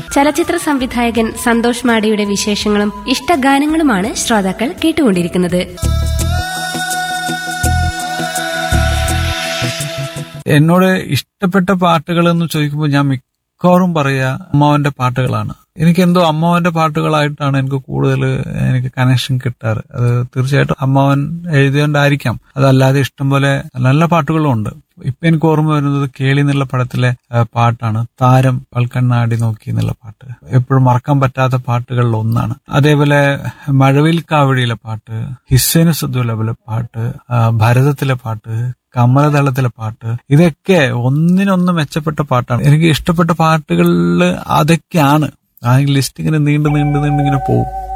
ചലച്ചിത്ര സംവിധായകൻ സന്തോഷ് മാടിയുടെ വിശേഷങ്ങളും ഇഷ്ടഗാനങ്ങളുമാണ് ശ്രോതാക്കൾ കേട്ടുകൊണ്ടിരിക്കുന്നത് എന്നോട് ഇഷ്ടപ്പെട്ട പാട്ടുകൾ എന്ന് ചോദിക്കുമ്പോൾ ഞാൻ മിക്കവാറും പറയാ അമ്മാവന്റെ പാട്ടുകളാണ് എനിക്ക് എന്തോ അമ്മാവന്റെ പാട്ടുകളായിട്ടാണ് എനിക്ക് കൂടുതൽ എനിക്ക് കണക്ഷൻ കിട്ടാറ് അത് തീർച്ചയായിട്ടും അമ്മാവൻ എഴുതിയോണ്ടായിരിക്കാം അതല്ലാതെ ഇഷ്ടംപോലെ നല്ല പാട്ടുകളും ഉണ്ട് ഇപ്പൊ എനിക്ക് ഓർമ്മ വരുന്നത് കേളി എന്നുള്ള പടത്തിലെ ആ, പാട്ടാണ് താരം പൽക്കണ്ണാടി നോക്കി എന്നുള്ള പാട്ട് എപ്പോഴും മറക്കാൻ പറ്റാത്ത പാട്ടുകളിൽ ഒന്നാണ് അതേപോലെ മഴവിൽ കാവടിയിലെ പാട്ട് ഹിസ്സൈന് സുദ്ദുലബിലെ പാട്ട് ആ, ഭരതത്തിലെ പാട്ട് കമലതളത്തിലെ പാട്ട് ഇതൊക്കെ ഒന്നിനൊന്ന് മെച്ചപ്പെട്ട പാട്ടാണ് എനിക്ക് ഇഷ്ടപ്പെട്ട പാട്ടുകളിൽ അതൊക്കെയാണ് ആ ലിസ്റ്റ് ഇങ്ങനെ നീണ്ടു നീണ്ടു നീണ്ടിങ്ങനെ പോകും